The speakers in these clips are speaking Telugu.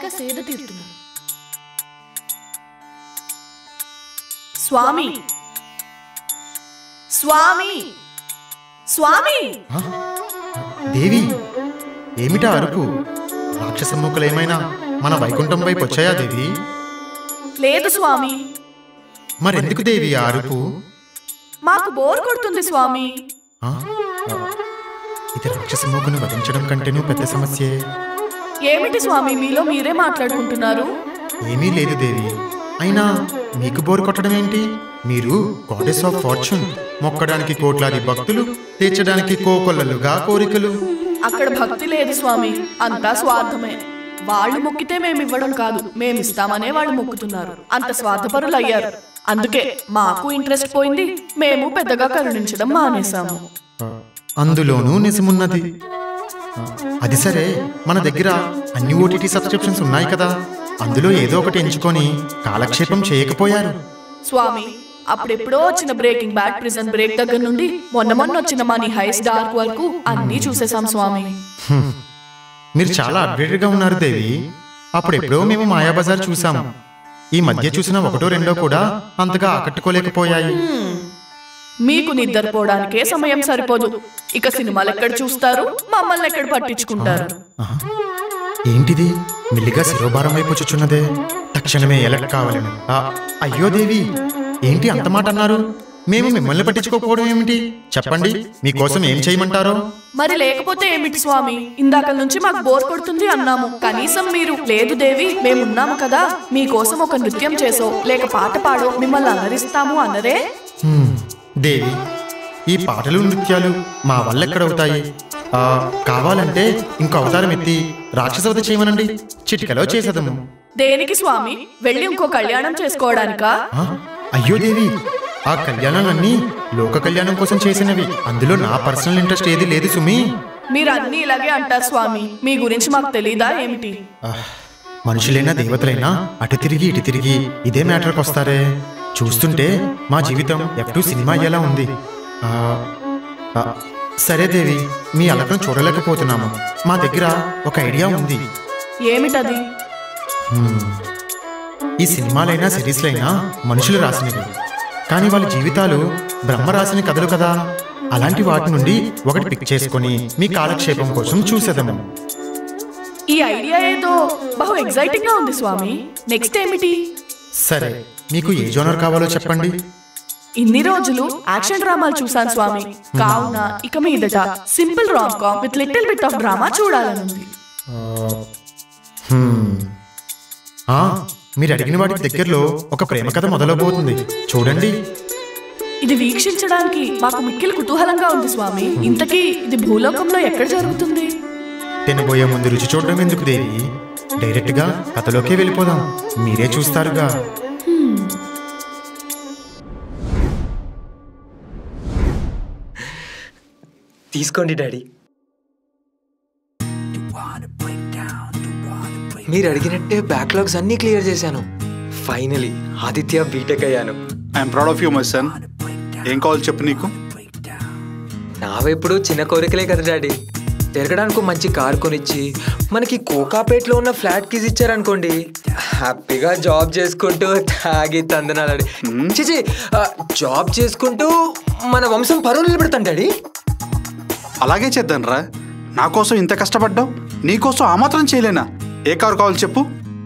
బాగా సేద తీరుతున్నారు స్వామి స్వామి స్వామి ఆ? దేవి ఏమిటా అరుపు రాక్షస మూకలేమైనా మన వైకుంఠం వైపు వచ్చాయా దేవి లేదు స్వామి మరెందుకు దేవి ఆ అరుపు మాకు బోర్ కొడుతుంది స్వామి ఆ? ఇది రాక్షస మూకను వధించడం కంటేనూ పెద్ద సమస్యే ఏమిటి స్వామి మీలో మీరే మాట్లాడుకుంటున్నారు ఏమీ లేదు దేవి అయినా మీకు బోర్ కొట్టడం ఏంటి మీరు గాడెస్ ఆఫ్ ఫార్చ్యూన్ మొక్కడానికి కోట్లాది భక్తులు తీర్చడానికి కోకొల్లలుగా కోరికలు అక్కడ భక్తి లేదు స్వామి అంతా స్వార్థమే వాళ్ళు మొక్కితే మేము ఇవ్వడం కాదు మేము ఇస్తామనే వాళ్ళు మొక్కుతున్నారు అంత స్వార్థపరులు అయ్యారు అందుకే మాకు ఇంట్రెస్ట్ పోయింది మేము పెద్దగా కరుణించడం మానేశాము అందులోనూ నిజమున్నది అది సరే మన దగ్గర అన్ని ఓటీటీ సబ్స్క్రిప్షన్స్ ఉన్నాయి కదా అందులో ఏదో ఒకటి ఎంచుకొని కాలక్షేపం చేయకపోయారు స్వామి అప్పుడెప్పుడో వచ్చిన బ్రేకింగ్ బ్యాడ్ ప్రిజన్ బ్రేక్ దగ్గర నుండి మొన్న మొన్న వచ్చిన మనీ హైస్ డార్క్ వరకు అన్నీ చూసేసాం స్వామి హ్మ్. మీరు చాలా అప్డేటెడ్గా ఉన్నారు దేవి అప్పుడెప్పుడో మేము మాయాబజార్ చూసాము ఈ మధ్య చూసిన ఒకటో రెండో కూడా అంతగా ఆకట్టుకోలేకపోయాయి మీకు నిద్రపోవడానికే సమయం సరిపోదు ఇక సినిమాలు ఎక్కడ చూస్తారు మమ్మల్ని ఎక్కడ పట్టించుకుంటారు ఆహా. ఏంటిది మెల్లిగా శిరోభారం వైపు చుచున్నదే తక్షణమే ఎలక్ట్ కావాలని ఆ, అయ్యో దేవి ఏంటి అంత మాట అన్నారు మేము మిమ్మల్ని పట్టించుకోకపోవడం ఏమిటి చెప్పండి మీకోసం ఏం చేయమంటారో మరి లేకపోతే ఏమిటి స్వామి ఇందాక నుంచి మాకు బోర్ కొడుతుంది అన్నాము కనీసం మీరు లేదు దేవి మేమున్నాము కదా మీకోసం ఒక నృత్యం చేసో లేక పాట పాడో మిమ్మల్ని అలరిస్తాము అన్నరే హ్మ్, దేవి ఈ పాటలు నృత్యాలు మా వల్ల ఎక్కడవుతాయి ఆ, కావాలంటే ఇంకో అవతారం ఎత్తి రాక్షసవత చేయమనండి చిటికలో చేసేదము దేనికి స్వామి వెళ్ళి ఇంకో కళ్యాణం చేసుకోవడానికా ఆ, అయ్యో దేవి ఆ కళ్యాణాలన్నీ లోక కళ్యాణం కోసం చేసినవి అందులో నా పర్సనల్ ఇంట్రెస్ట్ ఏది లేదు సుమి మీరు అన్ని ఇలాగే అంటారు స్వామి మీ గురించి మాకు తెలీదా ఏమిటి ఆహ్, మనుషులైనా దేవతలైనా అటు తిరిగి ఇటు తిరిగి ఇదే మ్యాటర్కి వస్తారే చూస్తుంటే మా జీవితం ఎఫ్ టూ సినిమా అయ్యేలా ఉంది ఆ, ఆ, సరే దేవి మీ అలకను చూడలేకపోతున్నాము మా దగ్గర ఒక ఐడియా ఉంది ఏమిటది హ్మ్. ఈ సినిమాలైనా సిరీస్లైనా మనుషులు రాసినవి కానీ వాళ్ళ జీవితాలు బ్రహ్మ రాసిన కథలు కదా అలాంటి వాటి నుండి ఒకటి పిక్ చేసుకొని మీ కాలక్షేపం కోసం చూసేదము ఈ ఐడియా ఏదో బహు ఎగ్జైటింగ్ గా ఉంది స్వామి నెక్స్ట్ ఏమిటి సరే మీకు ఏ జోనర్ కావాలో చెప్పండి ఇన్ని రోజులు యాక్షన్ డ్రామాలు చూసాను స్వామి కావున ఇక మీదట simple rom com with little bit of drama చూడాలనుంది హ్మ్. ఆ, మీరు అడిగిన వాటికి దగ్గరలో ఒక ప్రేమ కథ మొదలవబోతుంది చూడండి ఇది వీక్షించడానికి మాకు మిక్కిలి కుతూహలంగా ఉంది స్వామి ఇంతకీ ఇది భూలోకంలో ఎక్కడ జరుగుతుంది తినబోయే ముందు రుచి చూడడం ఎందుకు దేవి డైరెక్ట్గా కథలోకే వెళ్ళిపోదాం మీరే చూస్తారుగా తీసుకోండి డాడీ మీరు అడిగినట్టే బ్యాక్లాగ్స్ అన్నీ క్లియర్ చేశాను ఫైనలీ ఆదిత్య బీటెక్ అయ్యాను I'm proud of you my son ఏం కావాలి చెప్పు నీకు నావెప్పుడు చిన్న కోరికలే కదా డాడీ తిరగడానికి ఒక మంచి కార్ కొనిచ్చి మనకి కోకాపేట్లో ఉన్న ఫ్లాట్ కీస్ ఇచ్చారనుకోండి హ్యాపీగా జాబ్ చేసుకుంటూ తాగి తందనాలండి చిచి ఆ, జాబ్ చేసుకుంటూ మన వంశం పరువు నిలబెడతాం డాడీ అలాగే చేద్దాం రా నా కోసం ఇంత కష్టపడ్డావు నీ కోసం ఆ మాత్రం చేయలేనా ఏ కారు కావాలి చెప్పు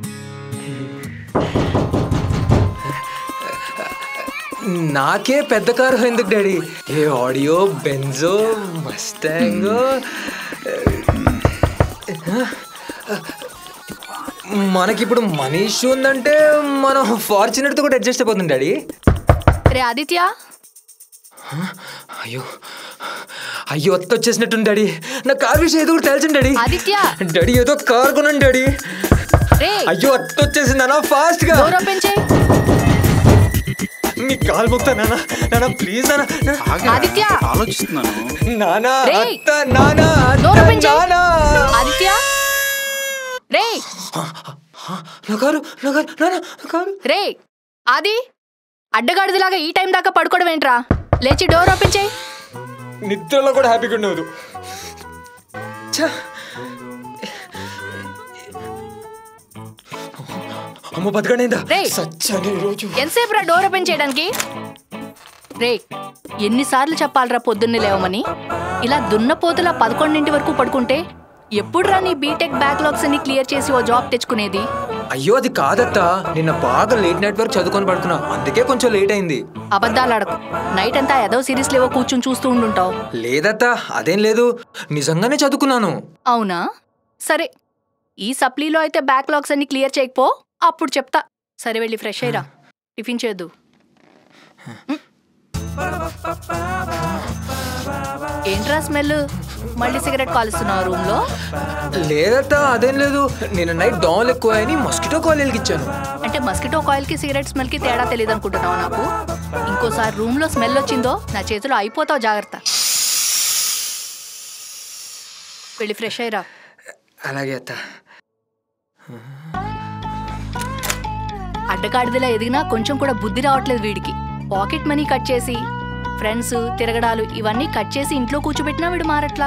నాకే పెద్ద కారు ఎందుకు డాడీ ఏ ఆడియో బెంజో మస్టాంగో మనకిప్పుడు మనీ ఇష్యూ ఉందంటే మనం ఫార్చునేట్తో కూడా అడ్జస్ట్ అయిపోతుంది డాడీ రే ఆదిత్య అయ్యో అయ్యో అత్త వచ్చేసినట్టుంది డాడీ నా కార్ విషయం ఏదో కూడా తెలిసింది డాడీ ఆదిత్య డాడీ ఏదో కార్ కొనండి డాడీ రే అయ్యో అత్త వచ్చేసింది అన్న ఫాస్ట్ గా డోర్ ఓపెన్ చేయి మీ కాల్ మొక్తా నాన్న నాన్న ప్లీజ్ నాన్న నాన్న. ఆగరా, ఆదిత్య! ఆలోచిస్తున్నాను నానా రేయ్! అత్త నానా డోర్ అత్త ఓపెన్ చేయి నానా ఆదిత్య రే నా కారు నా కారు నానా నా కారు రే ఆది అడ్డగాడిదిలాగా ఈ టైం దాకా పడుకోవడం ఏంట్రా లేచి డోర్ ఓపెన్ చేయి నిద్రలో కూడా హ్యాపీగా ఉండదు ఛ! అమ్మ బతకడైందా రేయ్. సచ్చని రోజు ఎంతసేపు రా డోర్ ఓపెన్ చేయడానికి రే ఎన్నిసార్లు చెప్పాలరా పొద్దున్నే లేవమని ఇలా దున్నపోతులా పదకొండింటి వరకు పడుకుంటే ఎప్పుడురా నీ బీటెక్ బ్యాక్లాగ్స్ అన్ని క్లియర్ చేసి ఓ జాబ్ తెచ్చుకునేది అయ్యో అది కాదత్తా నిన్న బాగా లేట్ నైట్ వరకు చదువుకొని పడుకున్నా అందుకే కొంచెం లేట్ అయింది అబద్ధాలు ఆడకు నైట్ అంతా ఏదో సిరీస్ లేవో కూర్చుని చూస్తూ ఉండుంటావు లేదత్తా అదేం లేదు నిజంగానే చదువుకున్నాను అవునా సరే ఈ సప్లీలో అయితే బ్యాక్లాగ్స్ అన్ని క్లియర్ చేయకపో అప్పుడు చెప్తా సరే వెళ్ళి ఫ్రెష్ అయ్యిరా టిఫిన్ చేద్దు ఏంట్రా స్మెల్ మళ్ళీ సిగరెట్ కాలుస్తున్నావు రూమ్ లో లేదత్తా అదేం లేదు నిన్న నైట్ దోమలు ఎక్కువ అని మస్కిటో కాల్ వెలిగించాను అంటే మస్కిటో కాయిల్ కి సిగరెట్ స్మెల్ కి తేడా తెలియదు అనుకుంటున్నావు నాకు ఇంకోసారి రూమ్ లో స్మెల్ వచ్చిందో నా చేతిలో అయిపోతావు జాగ్రత్త వెళ్ళి ఫ్రెష్ అయ్యిరా అలాగే అత్త అడ్డగాడిదలా ఎదిగినా కొంచెం కూడా బుద్ధి రావట్లేదు వీడికి పాకెట్ మనీ కట్ చేసి ఫ్రెండ్స్ తిరగడాలు ఇవన్నీ కట్ చేసి ఇంట్లో కూర్చోబెట్టినా వీడు మారట్లా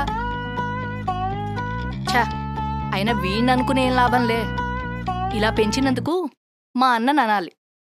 ఛా అయినా వీడిని అనుకునే ఏం లాభంలే ఇలా పెంచినందుకు మా అన్న అనాలి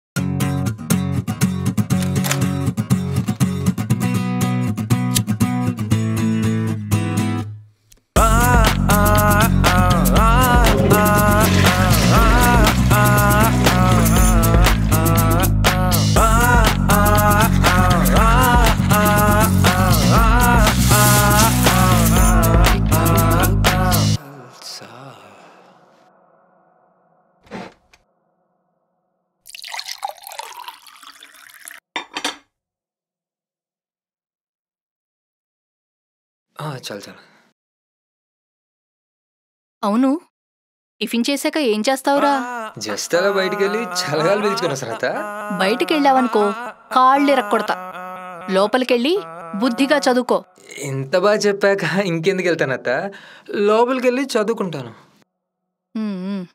ఆ, చాలు చాలు అవును టిఫిన్ చేశాక ఏం చేస్తావురా జస్ట్ అలా బయటికి వెళ్ళి చలగాలు పిలుచుకున్నా సరత బయటికి వెళ్ళావనుకో కాళ్ళు ఇరక్కొడతా లోపలికెళ్ళి బుద్ధిగా చదువుకో ఇంత బాగా చెప్పాక ఇంకెందుకు వెళ్తానత్త లోపలికి వెళ్ళి చదువుకుంటాను ఉమ్, ఉమ్.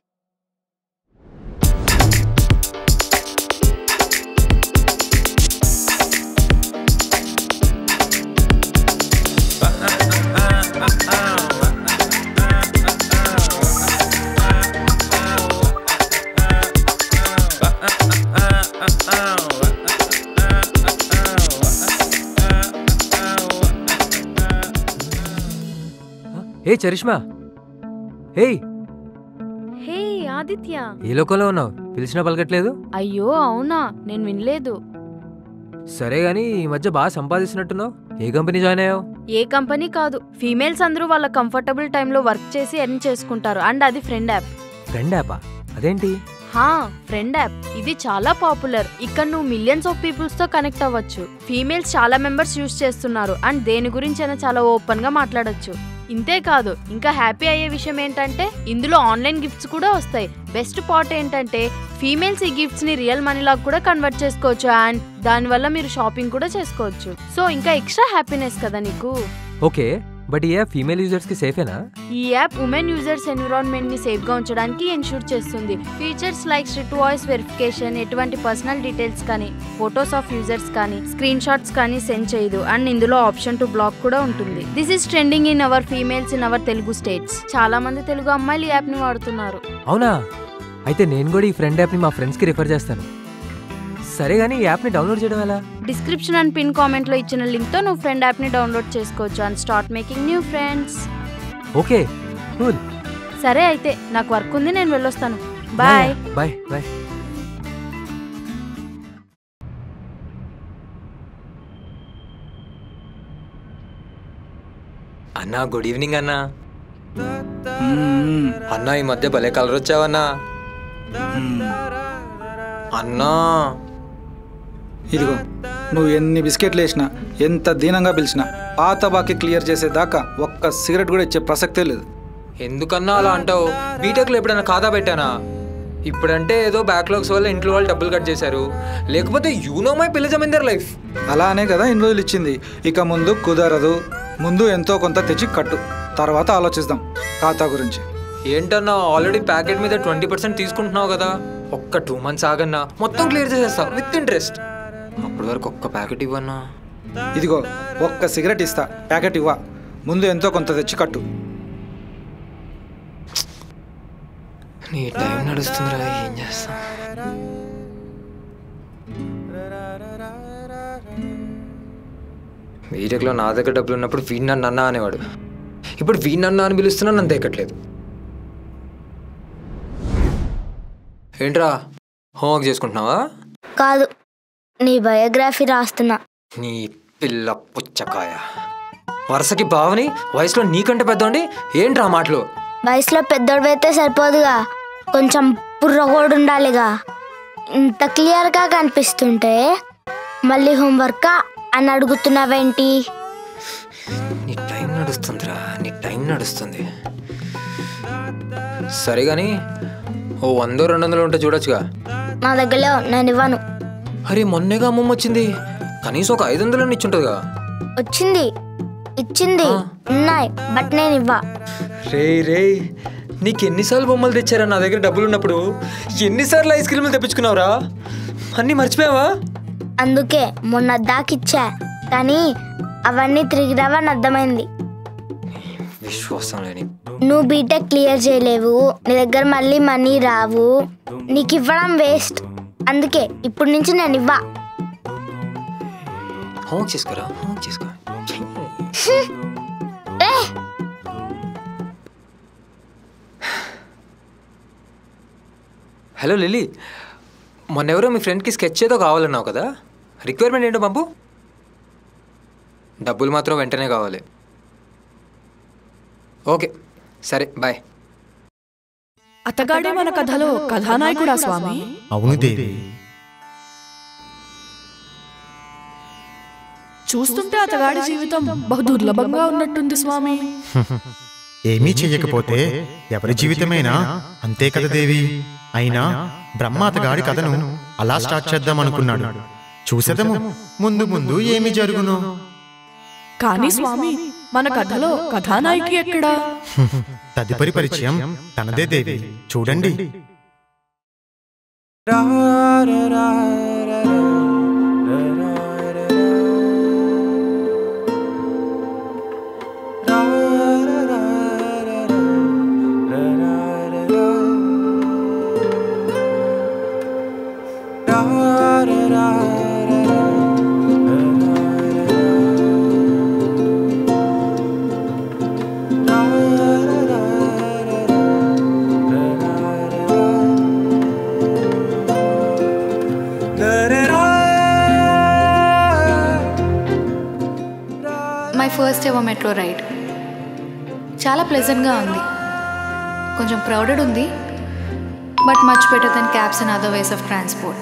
ఏ చరిష్మా హే హే ఆదిత్య ఏ లోకంలో ఉన్నావు పిలిచినా పలకట్లేదు అయ్యో అవునా నేను వినలేదు సరే గాని ఈ మధ్య బాగా సంపాదిస్తున్నట్టున్నావు ఏ కంపెనీ జాయిన్ అయ్యావు ఏ కంపెనీ కాదు ఫీమేల్స్ అందరూ వాళ్ళ కంఫర్టబుల్ టైంలో వర్క్ చేసి ఎర్న్ చేసుకుంటారు అండ్ అది ఫ్రెండ్ యాప్ ఫ్రెండ్ యాపా అదేంటి హా ఫ్రెండ్ యాప్ ఇది చాలా పాపులర్ ఇక్కడ నువ్వు మిలియన్స్ ఆఫ్ పీపుల్స్ తో కనెక్ట్ అవ్వచ్చు ఫీమేల్స్ చాలా మెంబర్స్ యూస్ చేస్తున్నారు అండ్ దేని గురించి అయినా చాలా ఓపెన్ గా మాట్లాడొచ్చు ఇంతే కాదు ఇంకా హ్యాపీ అయ్యే విషయం ఏంటంటే ఇందులో ఆన్లైన్ గిఫ్ట్స్ కూడా వస్తాయి బెస్ట్ పార్ట్ ఏంటంటే ఫీమేల్స్ ఈ గిఫ్ట్స్ ని రియల్ మనీలాగా కూడా కన్వర్ట్ చేసుకోవచ్చు అండ్ దానివల్ల మీరు షాపింగ్ కూడా చేసుకోవచ్చు సో ఇంకా ఎక్స్ట్రా హ్యాపీనెస్ కదా నీకు ఓకే బట్ ఈ యాప్ ఫీమేల్ యూజర్స్ కి సేఫేనా ఈ యాప్ ఉమెన్ యూజర్స్ ఎన్విరాన్మెంట్ ని సేఫ్ గా ఉంచడానికి ఎన్షూర్ చేస్తుంది features like strict voice verification ఎటువంటి పర్సనల్ డీటెయిల్స్ కానీ ఫొటోస్ ఆఫ్ యూజర్స్ కానీ స్క్రీన్ షాట్స్ కానీ సెండ్ చేయదు అండ్ ఇందులో ఆప్షన్ టు బ్లాక్ కూడా ఉంటుంది this is trending in our females in our Telugu states చాలా మంది తెలుగు అమ్మాయిలు ఈ యాప్ ని వాడుతున్నారు అవునా అయితే నేను కూడా ఈ ఫ్రెండ్ యాప్ని మా ఫ్రెండ్స్కి రిఫర్ చేస్తాను సరే కానీ ఈ యాప్ని డౌన్లోడ్ చేయడం ఎలా డిస్క్రిప్షన్ అండ్ పిన్ కామెంట్ లో ఇచ్చిన లింక్ తో నువ్వు ఫ్రెండ్ యాప్ ని డౌన్లోడ్ చేసుకోవచ్చు and start making new friends okay cool సరే అయితే నాకు వర్క్ ఉంది నేను వెళ్ళొస్తాను బాయ్ బాయ్ బాయ్ అన్నా గుడ్ ఈవినింగ్ అన్నా అన్నా ఈ మధ్య భలే కలర్ వచ్చావన్నా అన్నా ఇదిగో నువ్వు ఎన్ని బిస్కెట్లు వేసినా ఎంత దీనంగా పిలిచినా పాత బాకీ క్లియర్ చేసేదాకా ఒక్క సిగరెట్ కూడా ఇచ్చే ప్రసక్తే లేదు ఎందుకన్నా అలా అంటావు బీటెక్లో ఎప్పుడైనా ఖాతా పెట్టానా ఇప్పుడంటే ఏదో బ్యాక్లాగ్స్ వల్ల ఇంట్లో వాళ్ళు డబ్బులు కట్ చేశారు లేకపోతే యూనో మై పిల్ల జమీందర్ లైఫ్ అలానే కదా ఇన్ని రోజులు ఇచ్చింది ఇక ముందు కుదరదు ముందు ఎంతో కొంత తెచ్చి కట్టు తర్వాత ఆలోచిద్దాం ఖాతా గురించి ఏంటన్నా ఆల్రెడీ ప్యాకెట్ మీద ట్వంటీ పర్సెంట్ తీసుకుంటున్నావు కదా ఒక్క టూ మంత్స్ ఆగన్నా మొత్తం క్లియర్ చేసేస్తా విత్ ఇంట్రెస్ట్ అప్పటి వరకు ఒక్క ప్యాకెట్ ఇవ్వన్నా ఇదిగో ఒక్క సిగరెట్ ఇస్తా ప్యాకెట్ ఇవ్వ ముందు ఎంతో కొంత తెచ్చి కట్టు నీ టైం నడుస్తుందిరా ఏం చేస్తా బీటెక్లో నా దగ్గర డబ్బులు ఉన్నప్పుడు వీడి నన్ను అన్న అనేవాడు ఇప్పుడు వీడి నన్ను అని పిలుస్తున్నా నన్ను దేకట్లేదు ఏంట్రా హోంవర్క్ చేసుకుంటున్నావా కాదు నీ బయోగ్రఫీ రాస్తున్నా నీ పిల్ల పుచ్చకాయ వరుసకి బావని వయసులో నీకంటే పెద్దోండి ఏంట్రా ఆ మాటలు వయసులో పెద్దోడివైతే సరిపోదుగా కొంచెం పుర్రగోడు ఉండాలిగా ఇంత క్లియర్గా కనిపిస్తుంటే మళ్ళీ హోంవర్కా అని అడుగుతున్నావేంటి నీ టైం నడుస్తుందిరా నీ టైం నడుస్తుంది సరే కానీ ఓ వందో రెండు వందలు ఉంటే చూడొచ్చుగా నా దగ్గరలో నేను ఇవ్వను అరే మొన్నేగా అమ్మమ్మ వచ్చింది కనీసం ఒక ఐదు వందలు ఇచ్చుంటుందిగా వచ్చింది ఇచ్చింది ఉన్నాయి బట్ నేను ఇవ్వా రే రే నీకు ఎన్నిసార్లు బొమ్మలు తెచ్చారా నా దగ్గర డబ్బులు ఉన్నప్పుడు ఎన్నిసార్లు ఐస్ క్రీములు తెప్పించుకున్నావురా అన్నీ మర్చిపోయావా అందుకే మొన్న దాకిచ్చా కానీ అవన్నీ తిరిగి రావని అర్థమైంది విశ్వాసం లేని నువ్వు బీటెక్ క్లియర్ చేయలేవు నీ దగ్గర మళ్ళీ మనీ రావు నీకు ఇవ్వడం వేస్ట్ అందుకే ఇప్పుడు నుంచి నేను ఇవ్వా హోంవర్క్ చేసుకోరా హోంవర్క్ చేసుకో ఏ హలో లిలీ మొన్నెవరో మీ ఫ్రెండ్కి స్కెచ్ ఏదో కావాలన్నావు కదా రిక్వైర్మెంట్ ఏంటో పంపు డబ్బులు మాత్రం వెంటనే కావాలి ఓకే సరే బాయ్ అతగాడే మన కథలో కథానాయకుడా స్వామి అవును దేవి చూస్తుంటే అతగాడి జీవితం బహు దుర్లభంగా ఉన్నట్టుంది స్వామి ఏమీ చెయ్యకపోతే ఎవరి జీవితమైనా అంతే కదా దేవి అయినా బ్రహ్మ అతగాడి కథను అలా స్టార్ట్ చేద్దాం అనుకున్నాడు చూసేదము ముందు ముందు ఏమి జరుగును కానీ స్వామి మన కథలో కథానాయకి ఎక్కడా తదుపరి పరిచయం తనదే దేవి చూడండి my first ever metro ride చాలా ప్లెజెంట్గా ఉంది కొంచెం క్రౌడెడ్ ఉంది but much better than cabs and other ways of transport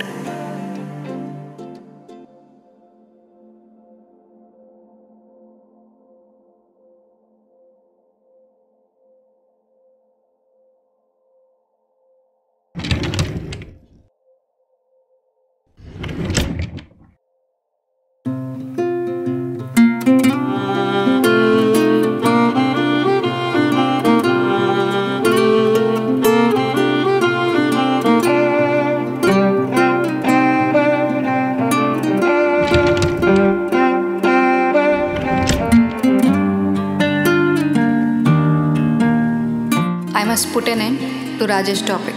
I must put an end to Rajesh topic.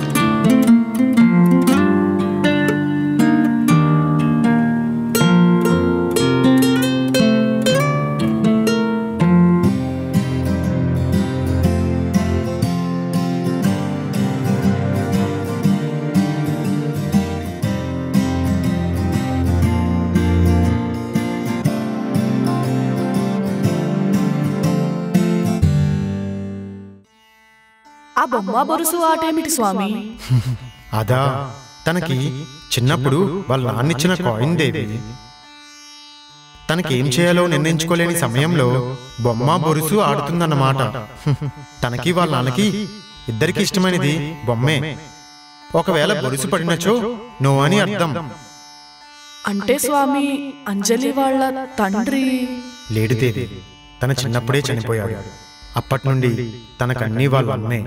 ఆ బొమ్మ బొరుసు ఆటేమిటి స్వామి అదా తనకి చిన్నప్పుడు వాళ్ళ నాన్నిచ్చిన కాయిన్ దేవి తనకి ఏం చేయాలో నిర్ణయించుకోలేని సమయంలో బొమ్మ బొరుసు ఆడుతుందన్నమాట తనకి వాళ్ళ నాన్నకి ఇద్దరికి ఇష్టమైనది బొమ్మే ఒకవేళ బొరుసు పడినచో నో అని అర్థం అంటే స్వామి అంజలి వాళ్ళ తండ్రి లేడు దేవి తన చిన్నప్పుడే చనిపోయాడు అప్పటి నుండి తనకన్నీ వాళ్ళ అమ్మే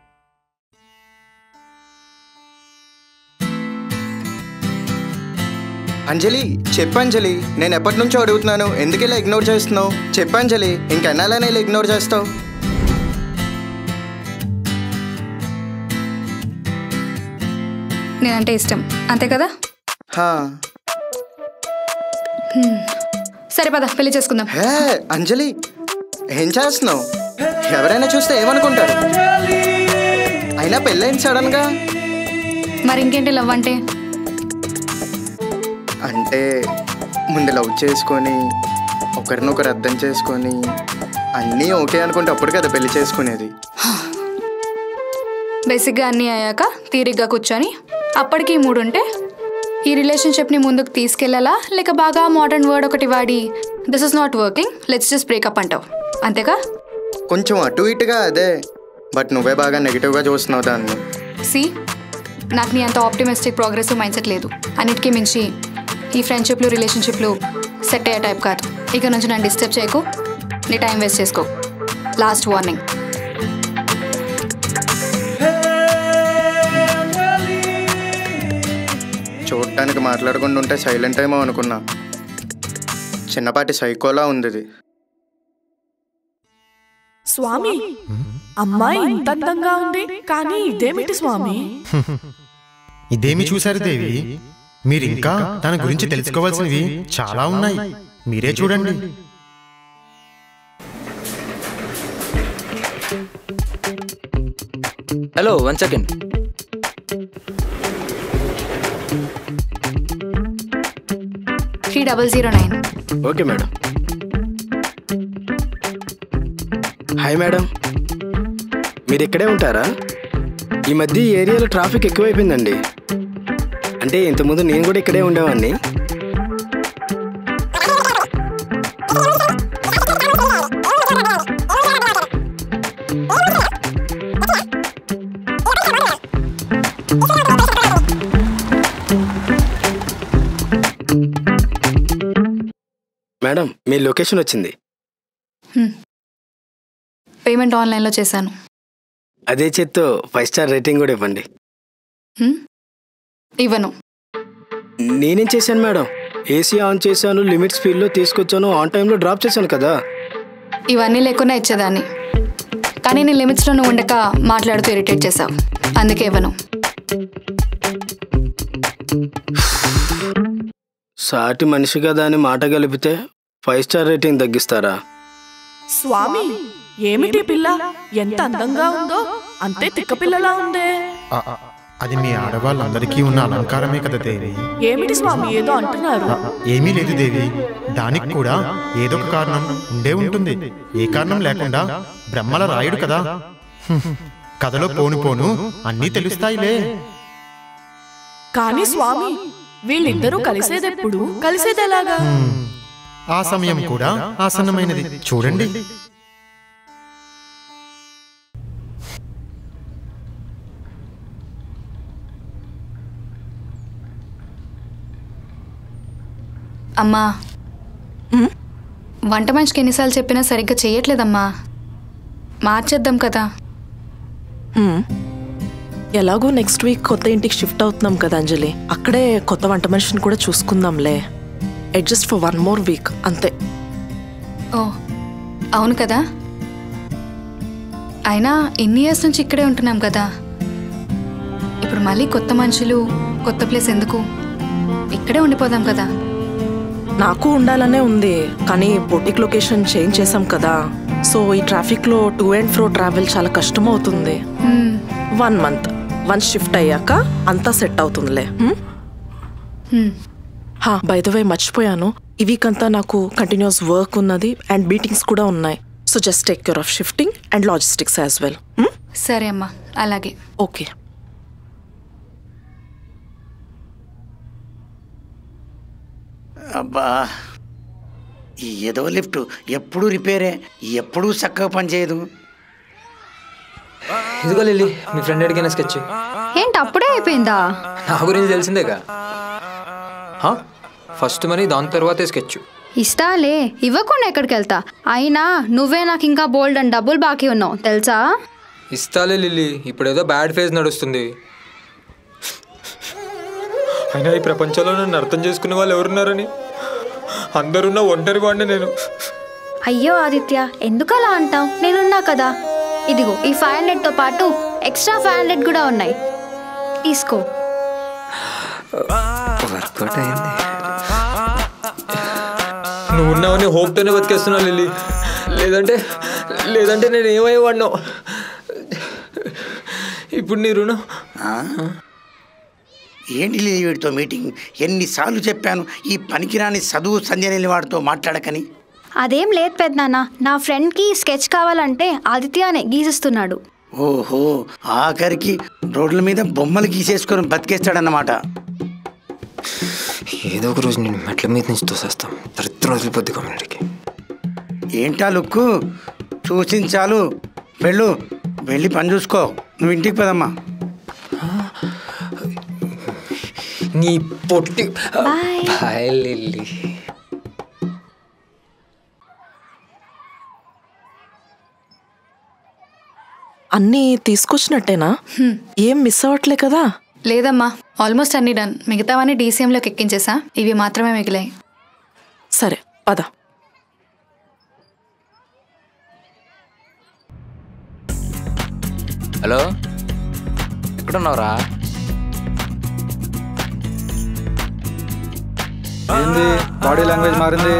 అంజలి చెప్పంజలి నేను ఎప్పటి నుంచో అడుగుతున్నాను ఎందుకు ఇలా ఇగ్నోర్ చేస్తున్నావు చెప్పంజలి ఇంకెన్నాళ్ళైనా ఇలా ఇగ్నోర్ చేస్తావు నేనంటే ఇష్టం అంతే కదా హా సరే పద పెళ్లి చేసుకుందాం హే అంజలి ఏం చేస్తున్నావు ఎవరైనా చూస్తే ఏమనుకుంటారు అయినా పెళ్ళైంది సడన్ గా మరి ఇంకేంటి లవ్ అంటే అంటే ముందు లవ్ చేసుకొని ఒకరినొకరు అర్థం చేసుకొని అన్నీ ఓకే అనుకుంటే అప్పుడు కదా పెళ్లి చేసుకునేది బేసిక్గా అన్నీ అయ్యాక తీరిగ్గా కూర్చొని అప్పటికి ఈ మూడు ఉంటే ఈ రిలేషన్షిప్ని ముందుకు తీసుకెళ్ళాలా లేక బాగా మోడర్న్ వర్డ్ ఒకటి వాడి this is not working let's just break up అంటావు అంతేగా కొంచెం అటు ఇటుగా అదే బట్ నువ్వే బాగా నెగిటివ్గా చూస్తున్నావు దాన్ని సి నాకు నీ అంత ఆప్టిమిస్టిక్ ప్రోగ్రెసివ్ మైండ్ సెట్ లేదు అన్నిటికీ మించి ఈ ఫ్రెండ్షిప్లు రిలేషన్షిప్లు సెట్ అయ్యే టైప్ కాదు ఇక నుంచి నన్ను డిస్టర్బ్ చేయకు నీ టైం వేస్ట్ చేసుకో లాస్ట్ వార్నింగ్ చూడటానికి మాట్లాడకుండా ఉంటే సైలెంట్ ఏమో అనుకున్నా చిన్నపాటి సైకోలా ఉంది ఇది స్వామి అమ్మాయి ఇంత అందంగా ఉంది కానీ ఇదేమిటి స్వామి ఇదేమి చూశారు దేవి మీరు ఇంకా తన గురించి తెలుసుకోవాల్సినవి చాలా ఉన్నాయి మీరే చూడండి hello one second three double zero nine okay madam hi madam మీరు ఇక్కడే ఉంటారా ఈ మధ్య ఈ ఏరియాలో ట్రాఫిక్ ఎక్కువైపోయిందండి అంటే ఇంతకుముందు నేను కూడా ఇక్కడే ఉండేవాడిని మేడం మీ లొకేషన్ వచ్చింది పేమెంట్ ఆన్లైన్లో చేశాను అదే చేత్తో ఫైవ్ స్టార్ రేటింగ్ కూడా ఇవ్వండి హ్మ్? ఇవ్వను నేనేం చేశాను మేడం ఏసీ ఆన్ చేశాను లిమిట్ స్పీడ్లో తీసుకొచ్చాను ఆన్ టైంలో డ్రాప్ చేశాను కదా ఇవన్నీ లేకుండా ఇచ్చేదాన్ని కానీ నీ లిమిట్స్లో నువ్వు ఉండక మాట్లాడుతూ ఇరిటేట్ చేసావు అందుకే ఇవ్వను సాటి మనిషి కదా అని మాట కలిపితే ఫైవ్ స్టార్ రేటింగ్ తగ్గిస్తారా స్వామి ఏమిటి పిల్ల ఎంత అందంగా ఉందో అంతే తిక్క పిల్లలా ఉందే ఆ, ఆ, అది మీ ఆడవాళ్ళందరికీ ఉన్న అలంకారమే కదా దేవి ఏమిటి స్వామి ఏదో అంటున్నారు ఆ, ఏమీ లేదు దేవి దానికి కూడా ఏదో ఒక కారణం ఉండే ఉంటుంది ఏ కారణం లేకుండా బ్రహ్మల రాయుడు కదా హ్మ్. కథలో పోను పోను అన్నీ తెలుస్తాయిలే కానీ స్వామి వీళ్ళిద్దరూ కలిసేదెప్పుడు కలిసేదెలాగా హ్మ్. ఆ సమయం కూడా ఆసన్నమైనది చూడండి అమ్మా వంట మనిషికి ఎన్నిసార్లు చెప్పినా సరిగ్గా చేయట్లేదమ్మా మార్చేద్దాం కదా మ్మ్. ఎలాగో నెక్స్ట్ వీక్ కొత్త ఇంటికి షిఫ్ట్ అవుతున్నాం కదా అంజలి అక్కడే కొత్త వంట మనిషిని కూడా చూసుకుందాంలే adjust for one more week అంతే ఓ అవును కదా అయినా ఇన్ని ఇయర్స్ నుంచి ఇక్కడే ఉంటున్నాం కదా ఇప్పుడు మళ్ళీ కొత్త మనుషులు కొత్త ప్లేస్ ఎందుకు ఇక్కడే ఉండిపోదాం కదా నాకు ఉండాలనే ఉంది కానీ బొటిక్ లొకేషన్ చేంజ్ చేసాం కదా సో ఈ ట్రాఫిక్లో టూ అండ్ ఫ్రో ట్రావెల్ చాలా కష్టం అవుతుంది హ్మ్. వన్ మంత్ వన్ షిఫ్ట్ అయ్యాక అంతా సెట్ అవుతుందిలే హ్మ్? హ్మ్. హా బై ద వే మర్చిపోయాను ఈ వీక్ అంతా నాకు కంటిన్యూస్ వర్క్ ఉన్నది అండ్ మీటింగ్స్ కూడా ఉన్నాయి so just take care of shifting and logistics as well సరే అమ్మా అలాగే ఓకే అబ్బా ఈ ఏదో లిఫ్ట్ ఎప్పుడూ రిపేరే ఎప్పుడూ చక్కగా పనిచేయదు ఇదిగో లిల్లీ మీ ఫ్రెండ్ అడిగిన స్కెచ్ ఏంటి అప్పుడే అయిపోయిందా నా గురించి తెలిసిందేగా హా? ఫస్ట్ మనీ దాని తర్వాతే స్కెచ్ ఇస్తాలే ఇవ్వకుండా ఎక్కడికి వెళ్తా అయినా నువ్వే నాకు ఇంకా బోల్డ్ అని డబ్బులు బాకీ ఉన్నావు తెలుసా ఇస్తాలే లిల్లీ ఇప్పుడు ఏదో బ్యాడ్ ఫేజ్ నడుస్తుంది అయినా ఈ ప్రపంచంలో నన్ను అర్థం చేసుకునే వాళ్ళు ఎవరున్నారని అందరున్న ఒంటరి వాడిని నేను అయ్యో ఆదిత్య ఎందుకు అలా అంటావు నేనున్నా కదా ఇదిగో ఈ ఫైవ్ హండ్రెడ్తో పాటు ఎక్స్ట్రా ఫైవ్ హండ్రెడ్ కూడా ఉన్నాయి తీసుకో వర్కౌట్ అయింది నువ్వు ఉన్నావని హోప్తోనే బతికేస్తున్నావు లిల్లీ లేదంటే లేదంటే నేను ఏమయ్యేవాడినో ఇప్పుడు నీ రుణం ఆ? ఏంటి లిల్లీ వీడితో మీటింగ్ ఎన్నిసార్లు చెప్పాను ఈ పనికిరాని చదువు సంధ్యనేని వాడితో మాట్లాడకని అదేం లేదు పెద్దనాన్న నా ఫ్రెండ్కి స్కెచ్ కావాలంటే ఆదిత్యనే గీసిస్తున్నాడు ఓహో ఆఖరికి రోడ్ల మీద బొమ్మలు గీసేసుకొని బతికేస్తాడన్నమాట ఏదో ఒక రోజు నేను మెట్ల మీద నుంచి తోసేస్తాం దరిద్రం వదిలిపోద్ది కమ్యూనిటీకి ఏంటా లుక్కు చూసించాలు వెళ్ళు వెళ్ళి పని చూసుకో నువ్వు ఇంటికి పదమ్మా నీ పొట్టి బాయ్ లిల్లీ అన్నీ తీసుకొచ్చినట్టేనా ఏం మిస్ అవ్వట్లే కదా లేదమ్మా ఆల్మోస్ట్ అన్ని డన్ మిగతావన్నీ డీసీఎంలోకి ఎక్కించేసా ఇవి మాత్రమే మిగిలాయి సరే పద హలో ఎక్కడున్నావురా ఏంది బాడీ లాంగ్వేజ్ మారింది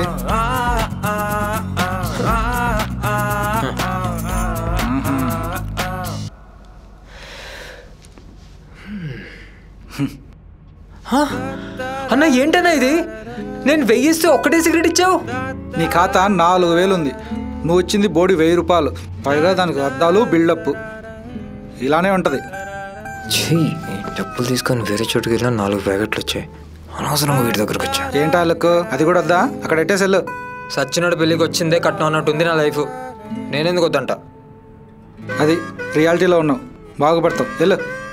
హా? అన్న ఏంటన్నా ఇది నేను వెయ్యిస్తే ఒక్కటే సిగరెట్ ఇచ్చావు నీ ఖాతా నాలుగు వేలు ఉంది నువ్వు వచ్చింది బోడి వెయ్యి రూపాయలు పైగా దానికి అద్దాలు బిల్డప్ ఇలానే ఉంటది ఛీ డబ్బులు తీసుకొని వేరే చోటుకి వెళ్ళినా నాలుగు ప్యాకెట్లు వచ్చాయి అనవసరంగా వీటి దగ్గరకు వచ్చా ఏంటా లుక్ అది కూడా వద్దా అక్కడ ఎట్టేసెల్లు సచ్చినోడు పెళ్ళికి వచ్చిందే కట్నం అన్నట్టుంది నా లైఫ్ నేనెందుకు వద్దంట అది రియాలిటీలో ఉన్నావు బాగుపడతావు వెళ్ళు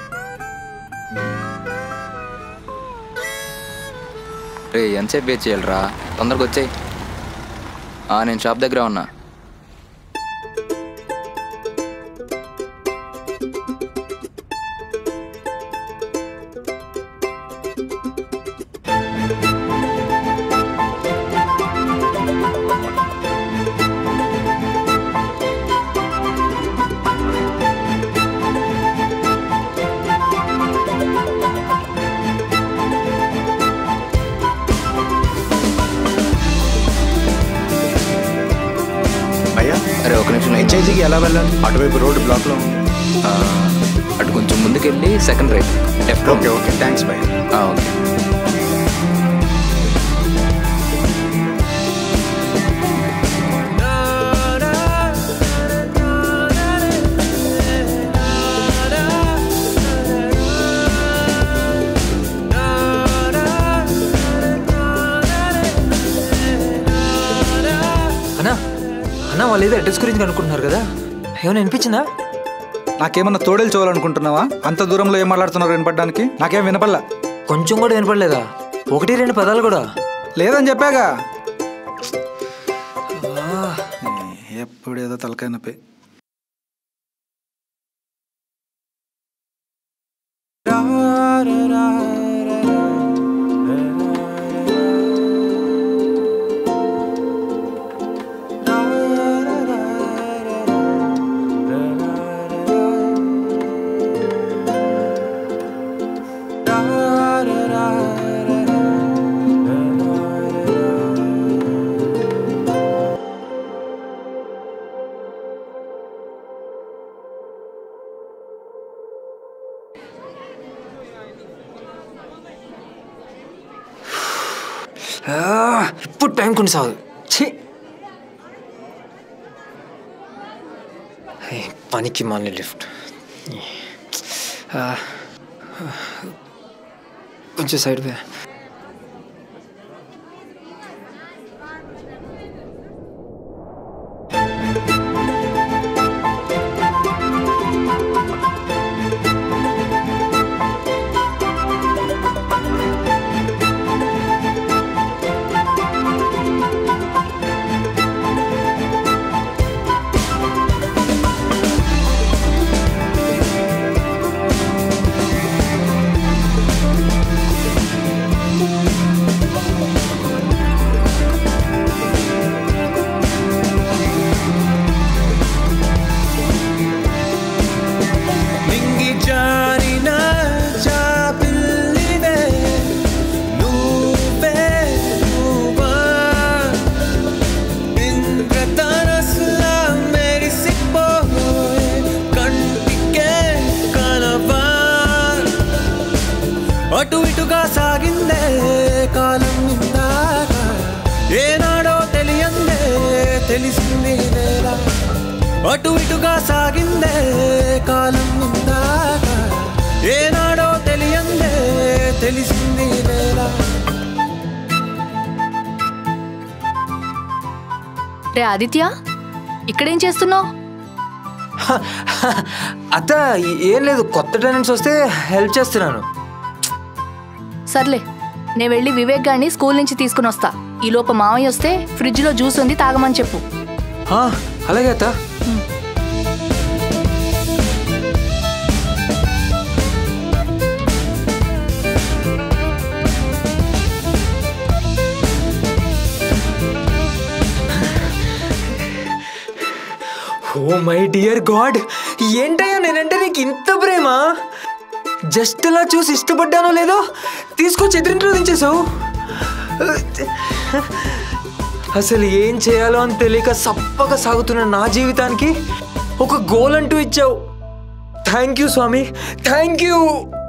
రే ఎంతసేపు వెయిట్ చేయాలిరా తొందరగా వచ్చాయి నేను షాప్ దగ్గర ఉన్నా అయ్యా అరే ఒక నిమిషం హెచ్ఐజికి ఎలా వెళ్ళాలి అటువైపు రోడ్డు బ్లాక్లో ఉంది ఆ, అటు కొంచెం ముందుకెళ్ళి second right left okay okay thanks భయ్య ఓకే అన్నా అన్నా వాళ్ళు ఏదో అడ్రస్ గురించి కనుక్కుంటున్నారు కదా ఏమైనా అనిపించిందా నాకేమన్నా తోడేలు చూడాలనుకుంటున్నావా అంత దూరంలో ఏం మాట్లాడుతున్నారు వినపడడానికి నాకేం వినపడలా కొంచెం కూడా వినపడలేదా ఒకటి రెండు పదాలు కూడా లేదని చెప్పాగా ఎప్పుడు ఏదో తలకాయ నొప్పి ఆ, ఇప్పుడు టైం కొన్ని సాగు ఛీ హే, పనికి మాలి లిఫ్ట్ ఆ, కొంచెం సైడ్ వే ఆ అటు ఇటుగా సాగిందే కాలం ఇందాక ఏనాడో తెలియందే తెలిసింది వేళ అటు ఇటుగా సాగిందే కాలం ఇందాక ఏనాడో తెలియందే తెలిసింది వేళ రే ఆదిత్య ఇక్కడేం చేస్తున్నావు అత్త ఏం లేదు కొత్త టెనెంట్స్ వస్తే హెల్ప్ చేస్తున్నాను సర్లే నేను వెళ్ళి వివేక్ గారిని స్కూల్ నుంచి తీసుకుని వస్తా ఈ లోపు మామయ్య వస్తే ఫ్రిడ్జ్లో జ్యూస్ ఉంది తాగమని చెప్పు ఆ, అలాగే అత్త ఓ మై డియర్ గాడ్ ఏంటయ్యా నేనంటే నీకు ఇంత ప్రేమ జస్ట్ అలా చూసి ఇష్టపడ్డానో లేదో తీసుకొచ్చి ఎదురింట్లో దించేసావు అసలు ఏం చేయాలో అని తెలియక సప్పగా సాగుతున్న నా జీవితానికి ఒక గోల్ అంటూ ఇచ్చావు థ్యాంక్ యూ స్వామి థ్యాంక్ యూ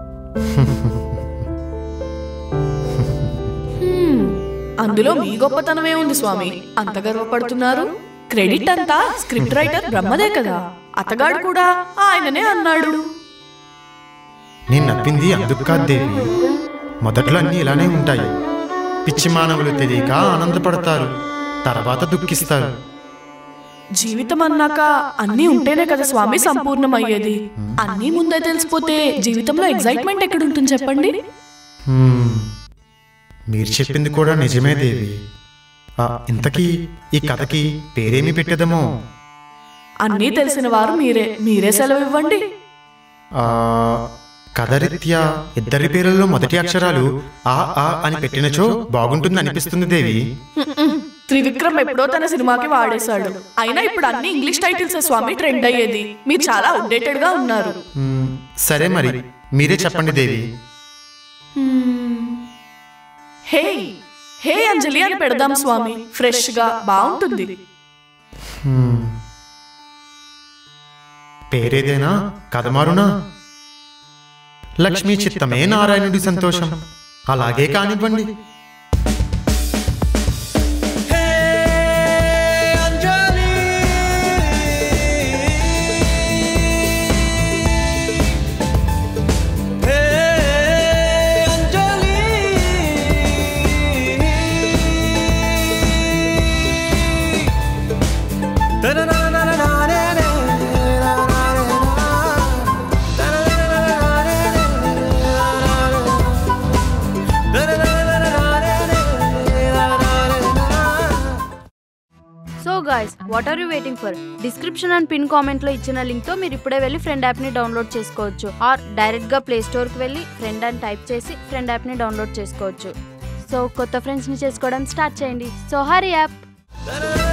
హ్మ్, అందులో మీ గొప్పతనమే ఉంది స్వామి అంత గర్వపడుతున్నారు క్రెడిట్ అంతా స్క్రిప్ట్ రైటర్ బ్రహ్మదే కదా అతగాడు కూడా ఆయననే అన్నాడు నేను నవ్వింది అందుకు కాదు దేవి మొదట్లో అన్నీ ఇలానే ఉంటాయి పిచ్చి మానవులు తెలియక ఆనందపడతారు తర్వాత దుఃఖిస్తారు జీవితం అన్నాక అన్నీ ఉంటేనే కదా స్వామి సంపూర్ణమయ్యేది అన్నీ ముందే తెలిసిపోతే జీవితంలో ఎగ్జైట్మెంట్ ఎక్కడుంటుంది చెప్పండి హ్మ్. మీరు చెప్పింది కూడా నిజమే దేవి ఆ, ఇంతకీ ఈ కథకి పేరేమి పెట్టేదమో అన్నీ తెలిసిన వారు మీరే మీరే సెలవు ఇవ్వండి ఆ, కథరీత్యా ఇద్దరి పేర్లలో మొదటి అక్షరాలు ఆ ఆ అని పెట్టినచో బాగుంటుంది అనిపిస్తుంది దేవి త్రివిక్రమ్ ఎప్పుడో తన సినిమాకి వాడేశాడు అయినా ఇప్పుడు అన్ని ఇంగ్లీష్ టైటిల్స్ స్వామి ట్రెండ్ అయ్యేది మీరు చాలా అప్డేటెడ్ గా ఉన్నారు హ్మ్, సరే మరి మీరే చెప్పండి దేవి హే హే అంజలి అని పెడదాం స్వామి ఫ్రెష్ గా బాగుంటుంది హ్మ్. పేరేదేనా కథ మారునా లక్ష్మీ చిత్తమే నారాయణుడి సంతోషం అలాగే కానివ్వండి so guys what are you waiting for description and pin comment లో ఇచ్చిన లింక్ తో మీరు ఇప్పుడే వెళ్ళి ఫ్రెండ్ యాప్ ని డౌన్లోడ్ చేసుకోవచ్చు ఆర్ డైరెక్ట్ గా ప్లే స్టోర్ కి వెళ్ళి ఫ్రెండ్ అని టైప్ చేసి ఫ్రెండ్ యాప్ ని డౌన్లోడ్ చేసుకోవచ్చు సో కొత్త ఫ్రెండ్స్ ని చేసుకోవడం స్టార్ట్ చేయండి సో హరి యాప్